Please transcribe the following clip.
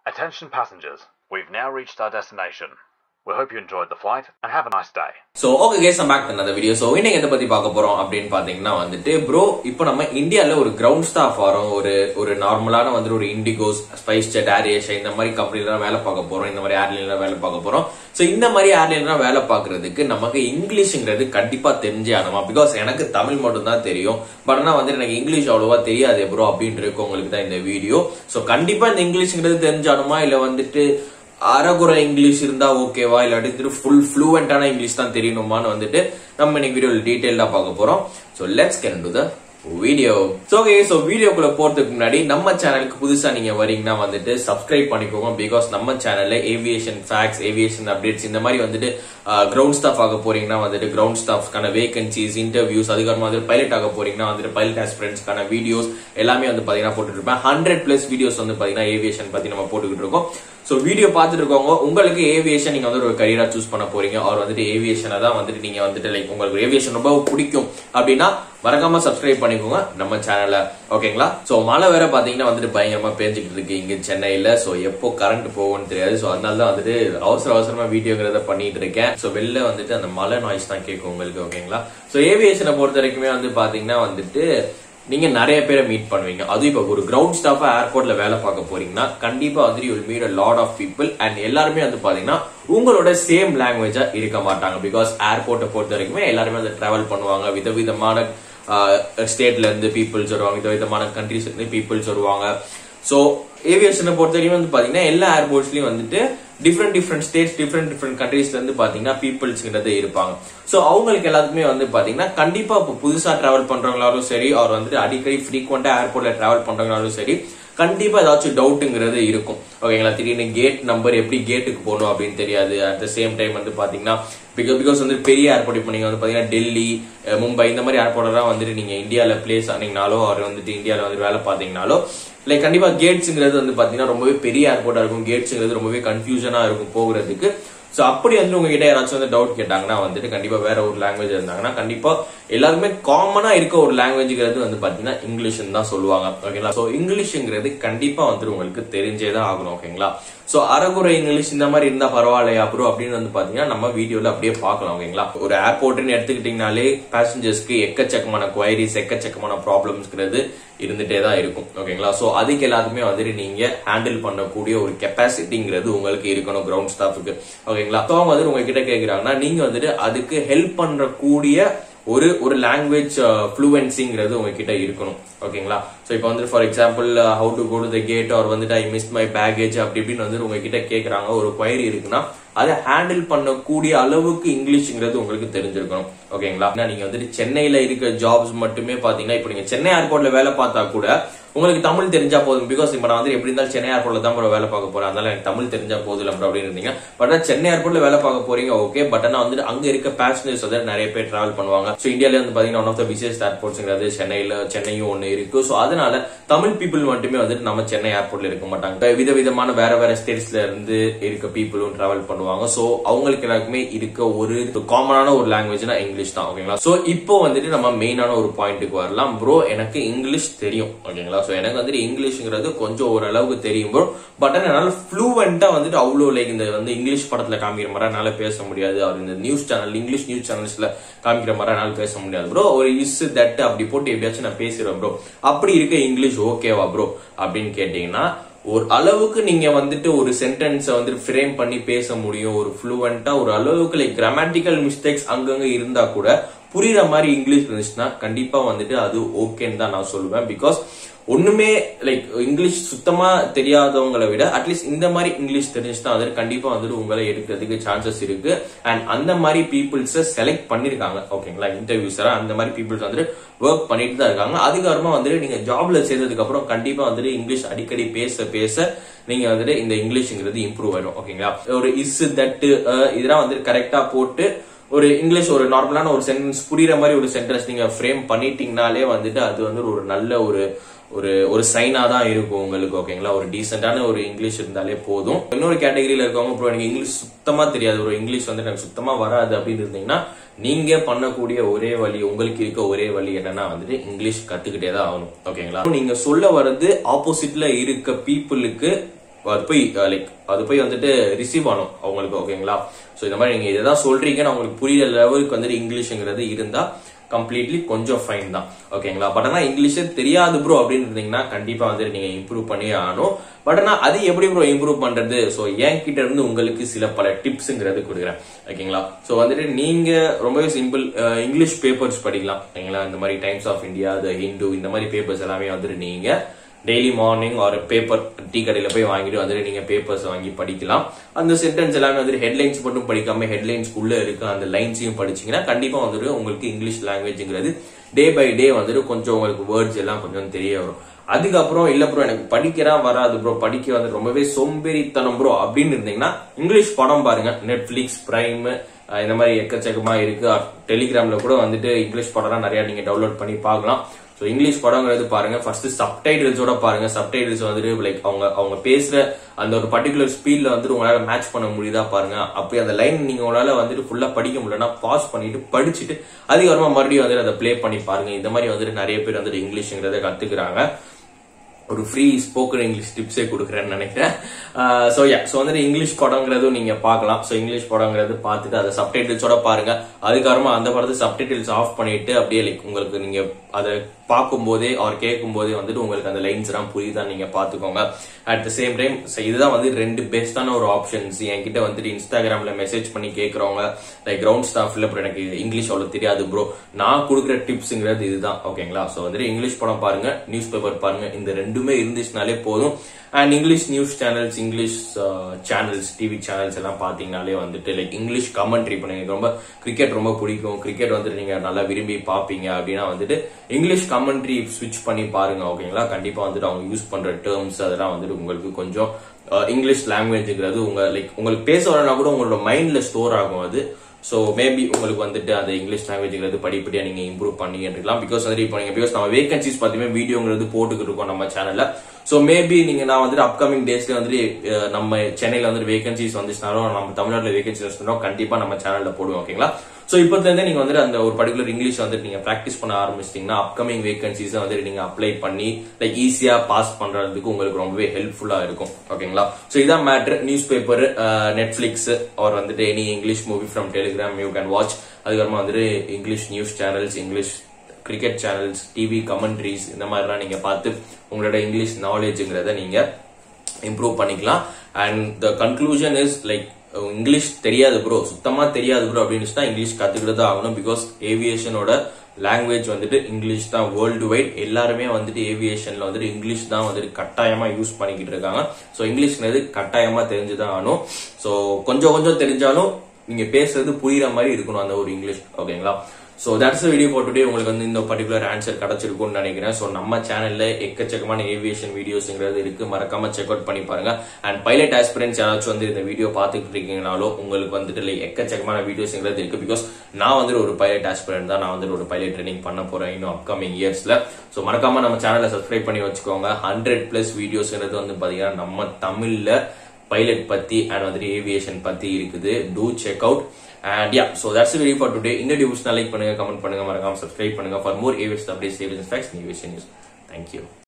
Attention passengers, we've now reached our destination. We hope you enjoyed the flight and have a nice day. So okay guys back அந்த video so இன்னைக்கு எதை பத்தி பார்க்க போறோம் அப்படின்னு பாத்தீங்கன்னா வந்துட்டு ப்ரோ இப்போ நம்ம இந்தியால ஒரு கிரவுண்ட் ஸ்டாஃப் வரோம் ஒரு ஒரு நார்மலான வந்து ஒரு IndiGos SpiceJet AirAsia இந்த மாதிரி கம்பெனில வேலை பார்க்க போறோம் இந்த மாதிரி ஏர்லைன்ல வேலை பார்க்க போறோம் ஸோ இந்த மாதிரி ஏர்லைன்ல வேலை பார்க்கறதுக்கு நமக்கு இங்கிலீஷ்ங்கிறது கண்டிப்பா தெரிஞ்சே ஆகணுமா பிகாஸ் எனக்கு தமிழ் மட்டும் தான் தெரியும் பட் ஆனா வந்து எனக்கு இங்கிலீஷ் அவ்வளோவா தெரியாது ப்ரோ அப்படின்ட்டு இருக்கவங்களுக்கு தான் இந்த வீடியோ ஸோ கண்டிப்பா இந்த இங்கிலீஷ்ங்கிறது தெரிஞ்சானுமா இல்ல வந்துட்டு அறகுறை இங்கிலீஷ் இருந்தா ஓகேவா இல்லாட்டி ஃபுல் ஃப்ளூவெண்டான இங்கிலீஷ் தான் தெரியணுமான்னு வந்துட்டு நம்ம இன்னைக்கு வீடியோவில் டீட்டெயிலா பார்க்க போறோம் so let's get into the video so okay so வீடியோக்குள்ள போறதுக்கு முன்னாடி நம்ம சேனலுக்கு புதுசா நீங்க வரீங்கன்னா வந்துட்டு சப்ஸ்கிரைப் பண்ணிக்கோங்க பிகாஸ் நம்ம சேனல்ல ஏவியேஷன் ஃபேக்ஸ் ஏவியேஷன் அப்டேட்ஸ் இந்த மாதிரி வந்துட்டு கிரவுண்ட் ஸ்டாஃப் ஆக போறீங்கன்னா வந்துட்டு கிரவுண்ட் ஸ்டாஃப்க்கான வேகன்சிஸ் இன்டர்வியூஸ் அதுக்கப்புறமா வந்து பைலட் ஆக போறீங்கன்னா வந்துட்டு பைலட் ஆஸ்பிரண்ட்ஸ்க்கான வீடியோஸ் எல்லாமே வந்து பாத்தீங்கன்னா போட்டுட்டு இருப்பேன் ஹண்ட்ரட் பிளஸ் வீடியோஸ் வந்து பாத்தீங்கன்னா ஏவியேஷன் பத்தி நம்ம போட்டுக்கிட்டு இருக்கோம் ஸோ வீடியோ பார்த்துட்டு இருக்கவங்க உங்களுக்கு ஏவியேஷன் நீங்க வந்து ஒரு கரியரா சூஸ் பண்ண போறீங்க அவர் வந்துட்டு ஏவியேஷனை தான் வந்துட்டு நீங்க வந்துட்டு லைக் உங்களுக்கு ஏவியேஷன் ரொம்ப பிடிக்கும் அப்படின்னா மறக்காம சப்ஸ்கிரைப் பண்ணிக்கோங்க நம்ம சேனல்ல ஓகேங்களா சோ மழை வேற பாத்தீங்கன்னா வந்துட்டு பயங்கரமா பேஞ்சுக்கிட்டு இருக்கு இங்க சென்னையில சோ எப்போ கரண்ட் போகும்னு தெரியாது சோ அதனால தான் வந்துட்டு அவசர அவசரமா வீடியோங்கிறத பண்ணிட்டு இருக்கேன் சோ வெளில வந்துட்டு அந்த மழை நாய்ஸ் தான் கேட்கும் உங்களுக்கு ஓகேங்களா சோ ஏவியேஷனை பொறுத்த வரைக்குமே வந்து பாத்தீங்கன்னா வந்துட்டு நீங்க நிறைய பேரை மீட் பண்ணுவீங்க அதுவும் இப்ப ஒரு கிரவுண்ட் ஸ்டாஃபா ஏர்போர்ட்ல வேலை பார்க்க போறீங்கன்னா கண்டிப்பா வந்து you meet a lot of people and எல்லாருமே வந்து பாத்தீங்கன்னா உங்களோட சேம் லாங்குவேஜா இருக்க மாட்டாங்க பிகாஸ் ஏர்போர்ட்டை பொறுத்த வரைக்குமே எல்லாருமே வந்து டிராவல் பண்ணுவாங்க விதவிதமான ஸ்டேட்ல இருந்து பீப்புள்ஸ் வருவாங்க விதவிதமான கண்ட்ரிஸ் இருந்து பீப்புள்ஸ் வருவாங்க சோ ஏவியேஷனை பொறுத்த வரைக்கும் வந்து பாத்தீங்கன்னா எல்லா ஏர்போர்ட்ஸ்லயும் வந்துட்டு different different states different different கண்ட்ரீஸ்ல இருந்து பாத்தீங்கன்னா பீப்புள்ஸ்ங்கிறது இருப்பாங்க சோ அவங்களுக்கு எல்லாத்துக்குமே வந்து பாத்தீங்கன்னா கண்டிப்பா இப்போ புதுசா டிராவல் பண்றவங்களாலும் சரி அவர் வந்துட்டு அடிக்கடி ஃப்ரீக்வெண்டா ஏர்போர்ட்ல டிராவல் பண்றவங்களாலும் சரி கண்டிப்பா ஏதாச்சும் டவுட்டுங்கிறது இருக்கும் ஓகேங்களா திடீர்னு கேட் நம்பர் எப்படி கேட்டுக்கு போகணும் அப்படின்னு தெரியாது அட் த சேம் டைம் வந்து பாத்தீங்கன்னா பிகாஸ் பிகாஸ் வந்து பெரிய ஏர்போர்ட் இப்போ நீங்க வந்து பாத்தீங்கன்னா டெல்லி மும்பை இந்த மாதிரி ஏர்போர்ட்லாம் வந்துட்டு நீங்க இந்தியால பிளேஸ் ஆனீங்கனாலோ அவர் வந்துட்டு இந்தியால வந்து வேலை பார்த்தீங்கனாலோ லைக் கண்டிப்பா கேட்ஸுங்கிறது வந்து பாத்தீங்கன்னா ரொம்பவே பெரிய ஏர்போர்ட்டா இருக்கும் கேட்ஸுங்கிறது ரொம்பவே கன்ஃபியூஷனா இருக்கும் போகிறதுக்கு சோ அப்படி வந்து உங்ககிட்ட யாராச்சும் வந்து டவுட் கேட்டாங்கன்னா வந்துட்டு கண்டிப்பா வேற ஒரு லாங்குவேஜ் இருந்தாங்கன்னா கண்டிப்பா எல்லாருமே காமனா இருக்க ஒரு லாங்குவேஜ்ங்கிறது வந்து பாத்தீங்கன்னா இங்கிலீஷ் தான் சொல்லுவாங்க ஓகேங்களா சோ இங்கிலீஷ்ங்கிறது கண்டிப்பா வந்துட்டு உங்களுக்கு தெரிஞ்சேதான் ஆகணும் ஓகேங்களா சோ அறகுறை இங்கிலீஷ் இந்த மாதிரி இருந்தா பரவாயில்லையா ப்ரோ அப்படின்னு வந்து பாத்தீங்கன்னா நம்ம வீடியோல அப்படியே பார்க்கலாம் ஓகேங்களா ஒரு ஏர்போர்ட்னு எடுத்துக்கிட்டீங்கனாலே பேசஞ்சர்ஸ்க்கு எக்கச்சக்கமான குவைரிஸ் எக்கச்சக்கமான ப்ராப்ளம்ஸ்ங்கிறது இருந்துட்டே தான் இருக்கும் ஓகேங்களா சோ அதுக்கு எல்லாத்துக்குமே வந்துட்டு நீங்க ஹேண்டில் பண்ணக்கூடிய ஒரு கெப்பாசிட்டிங்கிறது உங்களுக்கு இருக்கணும் கிரவுண்ட் ஸ்டாஃபுக்கு ஓகேங்களா ஸோ அவங்க வந்து உங்ககிட்ட கேட்குறாங்கன்னா நீங்க வந்துட்டு அதுக்கு ஹெல்ப் பண்ற கூடிய ஒரு ஒரு லாங்குவேஜ் ஃப்ளூவன்சிங்கிறது உங்ககிட்ட இருக்கணும் ஓகேங்களா ஸோ இப்போ வந்து for example how to go to the gate or வந்துட்டு ஐ மிஸ் மை பேகேஜ் அப்படி இப்படின்னு வந்து உங்ககிட்ட கேட்குறாங்க ஒரு குவைரி இருக்குன்னா அதை ஹேண்டில் பண்ணக்கூடிய அளவுக்கு இங்கிலீஷ்ங்கிறது உங்களுக்கு தெரிஞ்சிருக்கணும் ஓகேங்களா நீங்க வந்துட்டு சென்னையில இருக்க ஜாப்ஸ் மட்டுமே பாத்தீங்கன்னா இப்போ நீங்க சென்னை ஏர்போர்ட்ல வேலை பார்த்தா கூட உங்களுக்கு தமிழ் தெரிஞ்சா போதும் பிகாஸ் இப்போ நான் வந்து எப்படி இருந்தாலும் சென்னை ஏர்போர்ட்ல தான் ப்ரோ வேலை பார்க்க போறேன் அதனால எனக்கு தமிழ் தெரிஞ்சா போதும் ப்ரோ அப்படின்னு இருந்தீங்க பட் சென்னை ஏர்போர்ட்ல வேலை பார்க்க போறீங்க ஓகே பட் ஆனா வந்துட்டு அங்க இருக்க பேசஞ்சர்ஸ் வந்து நிறைய பேர் டிராவல் பண்ணுவாங்க ஸோ இந்தியால வந்து பாத்தீங்கன்னா ஒன் ஆஃப் த பிசியஸ்ட் ஏர்போர்ட்ஸ்ங்கிறது சென்னையில சென்னையும் ஒன்று இருக்கு ஸோ அதனால தமிழ் பீப்புள் மட்டுமே வந்துட்டு நம்ம சென்னை ஏர்போர்ட்ல இருக்க மாட்டாங்க விதவிதமான வேற வேற ஸ்டேட்ஸ்ல இருந்து இருக்க பீப்புளும் டிராவல் பண்ணுவாங்க ஸோ அவங்களுக்கு எல்லாருக்குமே இருக்க ஒரு காமனான ஒரு லாங்குவேஜ்னா இங்கிலீஷ் தான் ஓகேங்களா ஸோ இப்போ வந்துட்டு நம்ம மெயினான ஒரு பாயிண்ட்டுக்கு வரலாம் ப்ரோ எனக்கு இங்கிலீஷ் தெரியும் ஓகேங்களா ஸோ எனக்கு வந்துட்டு இங்கிலீஷ்ங்கிறது கொஞ்சம் ஓரளவுக்கு தெரியும் ப்ரோ பட் என்னால் ஃப்ளூவெண்டா வந்துட்டு அவ்வளோ லைக் இந்த வந்து இங்கிலீஷ் படத்துல காமிக்கிற மாதிரி என்னால் பேச முடியாது அவர் இந்த நியூஸ் சேனல் இங்கிலீஷ் நியூஸ் சேனல்ஸ்ல காமிக்கிற மாதிரி என்னால் பேச முடியாது ப்ரோ ஒரு இஸ் தட் அப்படி போட்டு எப்படியாச்சும் நான் பேசுறேன் ப்ரோ அப்படி இருக்க இங்கிலீஷ் ஓகேவா ப்ரோ அப்படின்னு கேட்டீங்கன்னா ஒரு அளவுக்கு நீங்க வந்துட்டு ஒரு சென்டென்ஸை வந்துட்டு ஃப்ரேம் பண்ணி பேச முடியும் ஒரு ஃப்ளூவெண்டா ஒரு அளவுக்கு லைக் கிராமட்டிக்கல் மிஸ்டேக்ஸ் அங்கங்க இருந்தா கூட புரியுற மாதிரி இங்கிலீஷ் இருந்துச்சுன்னா கண்டிப்பா வந்துட்டு அது ஓகேன்னு தான் நான் சொல்லுவேன் பிகாஸ் ஒண்ணுமே லைக் இங்கிலீஷ் சுத்தமா தெரியாதவங்களை விட அட்லீஸ்ட் இந்த மாதிரி இங்கிலீஷ் தெரிஞ்சுன்னா அது கண்டிப்பா வந்துட்டு உங்களை எடுக்கிறதுக்கு சான்சஸ் இருக்கு அண்ட் அந்த மாதிரி பீப்புள்ஸ் செலக்ட் பண்ணிருக்காங்க ஓகேங்களா இன்டர்வியூஸரா அந்த மாதிரி பீப்புள்ஸ் வந்துட்டு ஒர்க் பண்ணிட்டு தான் இருக்காங்க அதுக்கப்புறமா வந்துட்டு நீங்க ஜாப்ல சேர்ந்ததுக்கு அப்புறம் கண்டிப்பா வந்துட்டு இங்கிலீஷ் அடிக்கடி பேச பேச நீங்க வந்துட்டு இந்த இங்கிலீஷ்ங்கிறது இம்ப்ரூவ் ஆயிடும் ஓகேங்களா ஒரு இஸ் தட்டு இதெல்லாம் வந்துட்டு கரெக்டா போட்டு ஒரு இங்கிலீஷ் ஒரு நார்மலான ஒரு சென்டென்ஸ் புரியுற மாதிரி ஒரு சென்டென்ஸ் நீங்க ஃப்ரேம் பண்ணிட்டீங்கனாலே வந்துட்டு அது வந்து ஒரு நல்ல ஒரு ஒரு ஒரு சைனா தான் இருக்கும் உங்களுக்கு ஓகேங்களா ஒரு டீசென்டான ஒரு இங்கிலீஷ் இருந்தாலே போதும் இன்னொரு கேட்டகரியில இருக்கவங்க ப்ரோ எனக்கு இங்கிலீஷ் சுத்தமா தெரியாது ஒரு இங்கிலீஷ் வந்து எனக்கு சுத்தமா வராது அப்படின்னு இருந்தீங்கன்னா நீங்க பண்ணக்கூடிய ஒரே வழி உங்களுக்கு இருக்க ஒரே வழி என்னன்னா வந்துட்டு இங்கிலீஷ் கத்துக்கிட்டே தான் ஆகணும் ஓகேங்களா நீங்க சொல்ல வர்றது ஆப்போசிட்ல இருக்க பீப்புளுக்கு அது போய் லைக் அது போய் வந்துட்டு ரிசீவ் ஆகும் அவங்களுக்கு ஓகேங்களா ஸோ இந்த மாதிரி நீங்க இதான் சொல்றீங்கன்னு அவங்களுக்கு புரியுற லெவலுக்கு வந்துட்டு இங்கிலீஷ்ங்கிறது இருந்தா கம்ப்ளீட்லி கொஞ்சம் ஃபைன் தான் ஓகேங்களா பட் ஆனால் இங்கிலீஷே தெரியாது ப்ரோ அப்படின்னு இருந்தீங்கன்னா கண்டிப்பா வந்துட்டு நீங்க இம்ப்ரூவ் பண்ணி ஆகணும் பட் ஆனால் அது எப்படி ப்ரோ இம்ப்ரூவ் பண்றது ஸோ என் கிட்ட இருந்து உங்களுக்கு சில பல டிப்ஸ்ங்கிறது கொடுக்குறேன் ஓகேங்களா ஸோ வந்துட்டு நீங்க ரொம்பவே சிம்பிள் இங்கிலீஷ் பேப்பர்ஸ் படிக்கலாம் ஓகேங்களா இந்த மாதிரி Times of India the Hindu இந்த மாதிரி பேப்பர்ஸ் எல்லாமே வந்துட்டு நீங்க டெய்லி மார்னிங் ஒரு பேப்பர் டீ கடையில் போய் வாங்கிட்டு வந்துட்டு நீங்க பேப்பர்ஸ் வாங்கி படிக்கலாம் அந்த சென்டென்ஸ் எல்லாமே வந்துட்டு ஹெட்லைன்ஸ் மட்டும் படிக்காம ஹெட்லைன்ஸ் உள்ள இருக்க அந்த லைன்ஸையும் படிச்சீங்கன்னா கண்டிப்பா வந்துட்டு உங்களுக்கு இங்கிலீஷ் லாங்குவேஜ்ங்கிறது டே பை டே வந்துட்டு கொஞ்சம் உங்களுக்கு வேர்ட்ஸ் எல்லாம் கொஞ்சம் தெரிய வரும் அதுக்கப்புறம் இல்ல ப்ரோ எனக்கு படிக்கிறா வராது ப்ரோ படிக்க வந்து ரொம்பவே சோம்பேறித்தனம் ப்ரோ அப்படின்னு இருந்தீங்கன்னா இங்கிலீஷ் படம் பாருங்க நெட்ஃபிளிக்ஸ் பிரைம் இந்த மாதிரி எக்கச்சக்கமா இருக்கு டெலிகிராம்ல கூட வந்துட்டு இங்கிலீஷ் படம்லாம் நிறைய நீங்க டவுன்லோட் பண்ணி பார்க்கலாம் ஸோ இங்கிலீஷ் படங்கிறது பாருங்க ஃபர்ஸ்ட் சப்டைட்டில்ஸோட பாருங்க சப்டைட்டில்ஸ் வந்துட்டு லைக் அவங்க அவங்க பேசுற அந்த ஒரு பர்டிகுலர் ஸ்பீட்ல வந்துட்டு உங்களால மேட்ச் பண்ண முடியுதா பாருங்க அப்படி அந்த லைன் நீங்க உங்களால வந்துட்டு ஃபுல்லா படிக்க முடியலன்னா பாஸ் பண்ணிட்டு படிச்சுட்டு அதுக்கப்புறமா மறுபடியும் வந்துட்டு அதை ப்ளே பண்ணி பாருங்க இந்த மாதிரி வந்துட்டு நிறைய பேர் வந்துட்டு இங்கிலீஷ்ங்கிறத கத்துக்கிறாங்க ஒரு ஃப்ரீ ஸ்போக்கன் இங்கிலீஷ் டிப்ஸே கொடுக்குறேன்னு நினைக்கிறேன் ஸோ யா ஸோ வந்துட்டு இங்கிலீஷ் படங்கிறதும் நீங்க பார்க்கலாம் ஸோ இங்கிலீஷ் படங்கிறது பார்த்துட்டு அதை சப்டைட்டில்ஸோட பாருங்க அதுக்கப்புறமா அந்த படத்தை சப்டைட்டில்ஸ் ஆஃப் பண்ணிட்டு அப்படியே லைக் உங்களுக்கு நீங்க அதை பார்க்கும் போதே அவர் கேட்கும் போதே வந்துட்டு உங்களுக்கு அந்த லைன்ஸ் எல்லாம் புரியுதா நீங்க பாத்துக்கோங்க அட் த சேம் டைம் இதுதான் வந்து ரெண்டு பெஸ்டான ஒரு ஆப்ஷன்ஸ் என்கிட்ட வந்துட்டு இன்ஸ்டாகிராம்ல மெசேஜ் பண்ணி கேட்கறவங்க லைக் கிரவுண்ட் ஸ்டாஃப்ல அப்புறம் எனக்கு இங்கிலீஷ் அவ்வளவு தெரியாது ப்ரோ நான் கொடுக்குற டிப்ஸ்ங்கிறது இதுதான் ஓகேங்களா ஸோ வந்துட்டு இங்கிலீஷ் படம் பாருங்க நியூஸ் பேப்பர் பாருங்க இந்த ரெண்டுமே இருந்துச்சுனாலே போதும் and English news channels English channels TV channels எல்லாம் பாத்தீங்கனாலே வந்துட்டு லைக் இங்கிலீஷ் கமெண்ட்ரி இப்போ எனக்கு ரொம்ப கிரிக்கெட் ரொம்ப பிடிக்கும் கிரிக்கெட் வந்துட்டு நீங்க நல்லா விரும்பி பாப்பீங்க அப்படின்னா வந்துட்டு இங்கிலீஷ் கமெண்ட்ரி ஸ்விட்ச் பண்ணி பாருங்க ஓகேங்களா கண்டிப்பா வந்துட்டு அவங்க யூஸ் பண்ற டேர்ம்ஸ் அதெல்லாம் வந்துட்டு உங்களுக்கு கொஞ்சம் இங்கிலீஷ் லாங்குவேஜ்ங்கிறது உங்க லைக் உங்களுக்கு பேச வரனா கூட உங்களோட மைண்ட்ல ஸ்டோர் ஆகும் அது ஸோ மேபி உங்களுக்கு வந்துட்டு அந்த இங்கிலீஷ் லாங்குவேஜ்ங்கிறது படிப்படியாக நீங்கள் இம்ப்ரூவ் பண்ணிட்டு இருக்கலாம் பிகாஸ் வந்து இப்போ நீங்கள் பிகாஸ் நம்ம வேகன்சிஸ் பார்த்தீங்கன்னா வீடியோங்கிறது போட்டுக்கிட்டு இருக்கோம் நம்ம சேனலில் ஸோ மேபி நீங்கள் நான் வந்துட்டு அப்கமிங் டேஸ்ல வந்துட்டு நம்ம சென்னையில் வந்துட்டு வேகன்சிஸ் வந்துச்சுனாலும் நம்ம தமிழ்நாட்டில் வேகன்சிஸ் வந்துச்சுனாலும் கண்டிப்பாக நம்ம சேனலில் போடுவோம் ஓகேங்களா ஸோ இப்போதுலேருந்தே நீங்கள் வந்துட்டு அந்த ஒரு பர்டிகுலர் இங்கிலீஷ் வந்துட்டு நீங்கள் ப்ராக்டிஸ் பண்ண ஆரம்பிச்சிட்டிங்கன்னா அப்கமிங் வேகன்சிஸை வந்துட்டு நீங்கள் அப்ளை பண்ணி லைக் ஈஸியாக பாஸ் பண்ணுறதுக்கு உங்களுக்கு ரொம்பவே ஹெல்ப்ஃபுல்லாக இருக்கும் ஓகேங்களா ஸோ இதான் matter news paper Netflix or வந்துட்டு any English movie from Telegram you can watch அதுக்கப்புறமா வந்துட்டு English news channels English cricket channels TV commentaries இந்த மாதிரிலாம் நீங்கள் பார்த்து உங்களோட இங்கிலீஷ் நாலேஜுங்கிறத நீங்கள் இம்ப்ரூவ் பண்ணிக்கலாம் and the conclusion is like English தெரியாது ப்ரோ சுத்தமா தெரியாது ப்ரோ அப்படின்னு இங்கிலீஷ் கத்துக்கிட்டு தான் ஆகணும் பிகாஸ் ஏவியேஷனோட லாங்குவேஜ் வந்துட்டு இங்கிலீஷ் தான் வேர்ல்டு வைட் எல்லாருமே வந்துட்டு ஏவியேஷன்ல வந்துட்டு இங்கிலீஷ் தான் வந்துட்டு கட்டாயமா யூஸ் பண்ணிக்கிட்டு இருக்காங்க ஸோ இங்கிலீஷ்ங்கிறது கட்டாயமா தெரிஞ்சுதான் ஆகணும் ஸோ கொஞ்சம் கொஞ்சம் தெரிஞ்சாலும் நீங்க பேசுறது புரியுற மாதிரி இருக்கணும் அந்த ஒரு இங்கிலீஷ் ஓகேங்களா so that's video for today உங்களுக்கு வந்து இந்த பர்டிகுலர் ஆன்சர் கிடைச்சிருக்கும்னு நினைக்கிறேன் ஸோ நம்ம சேனல்ல எக்கச்சக்கமான ஏவியேஷன் வீடியோஸ்ங்கிறது இருக்கு மறக்காம செக் அவுட் பண்ணி பாருங்க அண்ட் பைலட் ஆஸ்பிரன்ஸ் யாராச்சும் வந்து இந்த வீடியோ பார்த்துட்டு இருக்கீங்கனாலோ உங்களுக்கு வந்துட்டு லைக் எக்கச்சக்கமான வீடியோஸ்ங்கிறது இருக்கு பிகாஸ் நான் வந்துட்டு ஒரு பைலட் ஆஸ்பிரண்ட் தான் நான் வந்துட்டு ஒரு பைலட் ட்ரைனிங் பண்ண போறேன் இன்னும் அப்கமிங் இயர்ஸ்ல ஸோ மறக்காம நம்ம சேனலை சப்ஸ்கிரைப் பண்ணி வச்சுக்கோங்க ஹண்ட்ரட் பிளஸ் வீடியோஸ்ங்கிறது வந்து பாத்தீங்கன்னா நம்ம தமிழ்ல பைலட் பத்தி அண்ட் வந்துட்டு ஏவியேஷன் பத்தி இருக்குது to check out and yeah so that's video for today இந்த டியூஸ் லைக் பண்ணுங்க கமெண்ட் பண்ணுங்க மறக்காம சப்ஸ்கிரைப் பண்ணுங்க for more aviation updates aviation facts aviation news thank you